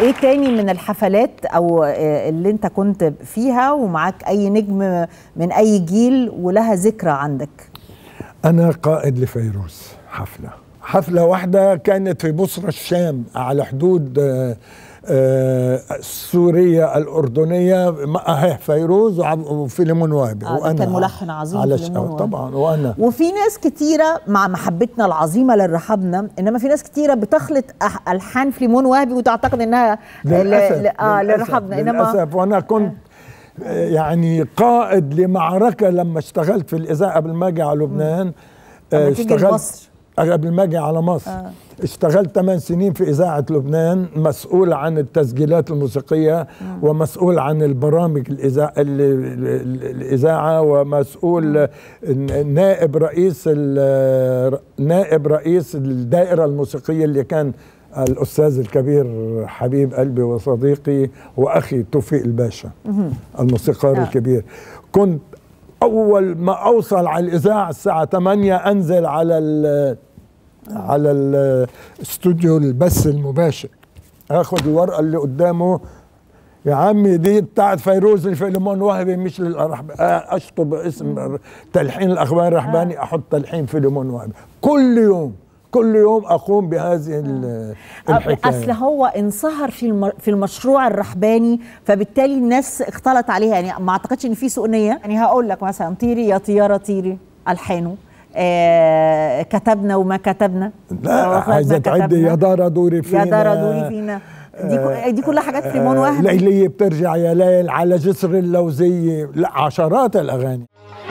ايه تاني من الحفلات او آه، اللي انت كنت فيها ومعاك اي نجم من اي جيل ولها ذكرى عندك أنا قائد لفيروز حفلة حفلة واحدة كانت في بصرة الشام على حدود آه، آه، سوريا الأردنية معها فيروز وعب- وفيلمون وهبي آه، ده كان ملحن عظيم على فيلمون ش- وهبي. طبعا وأنا وفي ناس كتيرة مع محبتنا العظيمة للرحابنة إنما في ناس كتيرة بتخلط أح- ألحان فليمون وهبي وتعتقد إنها للأسف ل- ل- آه للأسف, للرحابنة إنما للأسف وأنا كنت آه، يعني قائد لمعركة لما اشتغلت في الإذاعة قبل ما أجي على لبنان آه، لما تيجي لمصر. قبل ما اجي على مصر آه. اشتغلت 8 سنين في اذاعه لبنان مسؤول عن التسجيلات الموسيقيه ومسؤول عن البرامج الإذاعة, الاذاعه ومسؤول نائب رئيس ال- نائب رئيس الدائره الموسيقيه اللي كان الاستاذ الكبير حبيب قلبي وصديقي واخي توفيق الباشا الموسيقار آه. الكبير كنت اول ما اوصل على الاذاعه الساعه 8 انزل على ال على الاستوديو البث المباشر اخد الورقه اللي قدامه يا عمي دي بتاعت فيروز الفيلمون وهبي مش للأرحب اشطب اسم تلحين الاخبار الرحباني احط تلحين فيلمون وهبي كل يوم كل يوم اقوم بهذه ال- الحكايه اصل هو انصهر في الم- في المشروع الرحباني فبالتالي الناس اختلط عليها يعني ما اعتقدش ان في سوء نيه يعني هقول لك مثلا طيري يا طياره طيري الحانه آه كتبنا وما كتبنا لا وفاتنا عايزه تعدي كتبنا. يا دارا دوري فينا يا دارا دوري فينا دي كل- دي كلها حاجات فيلمون آه، وهبي ليلي بترجع يا ليل على جسر اللوزية لا عشرات الأغاني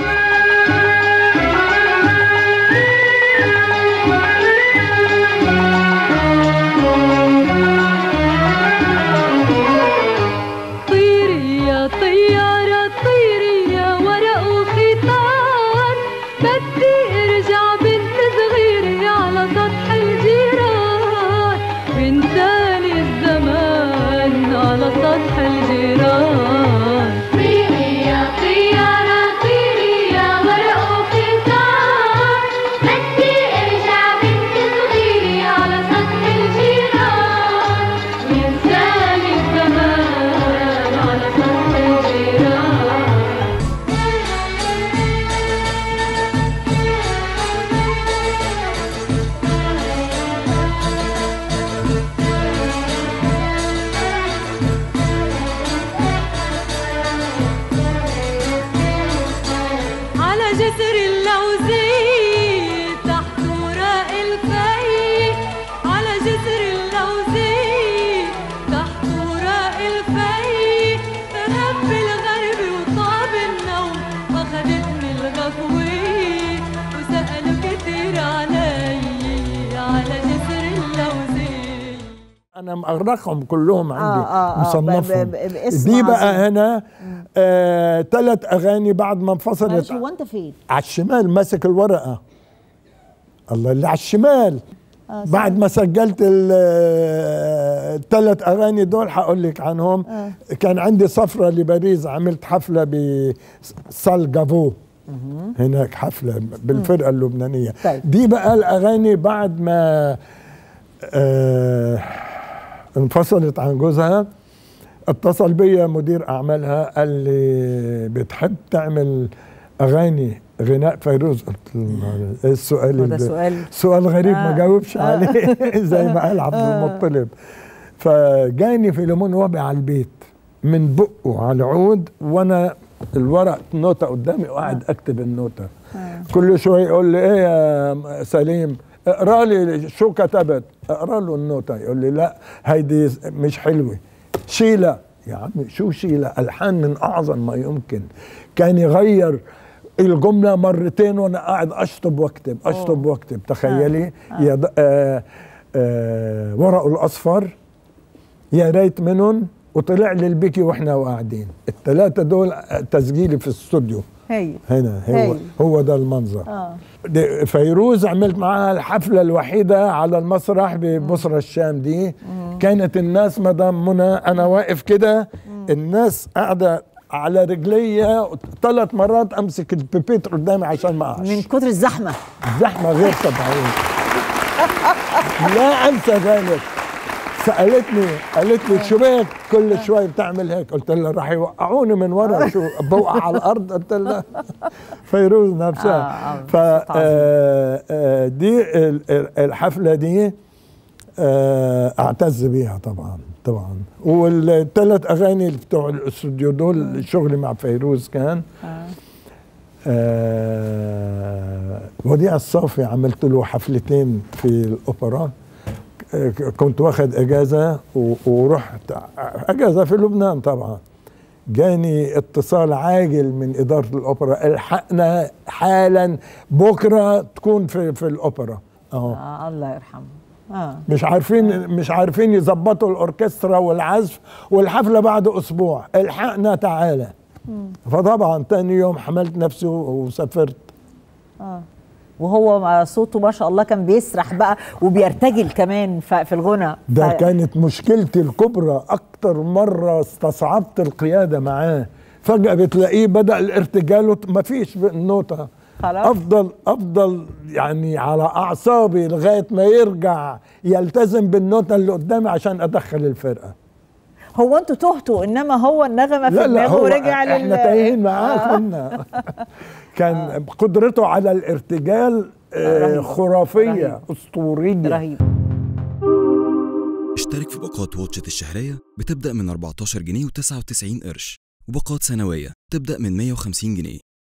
طيري يا طيارة طيري يا ورق وخيطان بدي ارجع بنت صغيرة على سطح الجيران بنساني الزمان على سطح الجيران طيري يا طيارة طيري يا ورق وخيطان بدي ارجع بنت صغيرة على سطح الجيران وينساني الزمان على سطح الجيران على جسر اللوزي تحت وراء الفي على جسر اللوزي تحت وراء الفي ذهب الغرب وطاب النوم واخدتني الغفوي وسألوا كتير علي على جسر اللوزي أنا مأرخهم كلهم عندي آه، آه، مصنفهم ب- ب- باسم دي بقى عظيم. هنا آه ثلاث أغاني بعد ما انفصلت معلش هو انت فين؟ على الشمال ماسك الورقة الله اللي على الشمال آه، بعد ما سجلت الثلاث اغاني دول هقول لك عنهم آه. كان عندي سفره لباريس عملت حفله بسال جافو هناك حفله بالفرقه اللبنانيه طيب. دي بقى الاغاني بعد ما آه انفصلت عن جوزها اتصل بيا مدير اعمالها قال لي بتحب تعمل اغاني غناء فيروز قلت له ايه السؤال وده اللي- سؤال سؤال غريب آه. ما جاوبش آه. عليه زي ما قال عبد المطلب فجاني فيلمون وهبي على البيت من بقه على العود وانا الورق نوتة قدامي وقاعد اكتب النوتة كل شوية يقول لي ايه يا سليم اقرا لي شو كتبت اقرا له النوتة يقول لي لا هيدي مش حلوة شيلة يا عمي شو شيلة الحان من اعظم ما يمكن كان يغير الجملة مرتين وانا قاعد اشطب واكتب اشطب واكتب تخيلي يا د- آه آه ورقه الاصفر يا ريت منهم وطلع لي البكي واحنا قاعدين الثلاثه دول تسجيلي في الاستوديو هي هنا هو هايل. هو ده المنظر اه دي فيروز عملت معاها الحفلة الوحيدة على المسرح ببصرة الشام دي كانت الناس مدام منى أنا واقف كده الناس قاعدة على رجلي ثلاث مرات أمسك البيبيت قدامي عشان ما أقعش من كتر الزحمه زحمة غير طبيعية لا أنسى ذلك سالتني قالت لي شو بك كل شوي بتعمل هيك قلت لها راح يوقعوني من ورا شو بوقع على الارض قلت لها فيروز نفسها آه، آه، ف آه، آه، دي ال- ال- الحفله دي آه، اعتز بيها طبعا طبعا والثلاث اغاني اللي بتوع الاستوديو دول شغلي مع فيروز كان آه وديع الصافي عملت له حفلتين في الاوبرا آه، كنت واخد اجازه و- ورحت اجازه في لبنان طبعا جاني اتصال عاجل من اداره الاوبرا الحقنا حالا بكره تكون في في الاوبرا اه آه الله يرحمه اه مش عارفين مش عارفين يظبطوا الاوركسترا والعزف والحفله بعد اسبوع الحقنا تعالى فطبعا تاني يوم حملت نفسي وسافرت اه وهو مع صوته ما شاء الله كان بيسرح بقى وبيرتجل كمان ف- في الغنى ده ف- كانت مشكلتي الكبرى اكتر مره استصعبت القياده معاه فجاه بتلاقيه بدا الارتجال ما فيش النوتة خلاص. افضل افضل يعني على اعصابي لغايه ما يرجع يلتزم بالنوتة اللي قدامي عشان ادخل الفرقه هو انتوا تهتوا انما هو النغمه في لا لا دماغه هو ورجع لل احنا تايهين معاه كنا كان قدرته على الارتجال آه، رهيبة. خرافيه رهيب. اسطوريه رهيب اشترك في باقات واتشت الشهرية بتبدأ من 14 جنيه و99 قرش وباقات سنوية تبدأ من 150 جنيه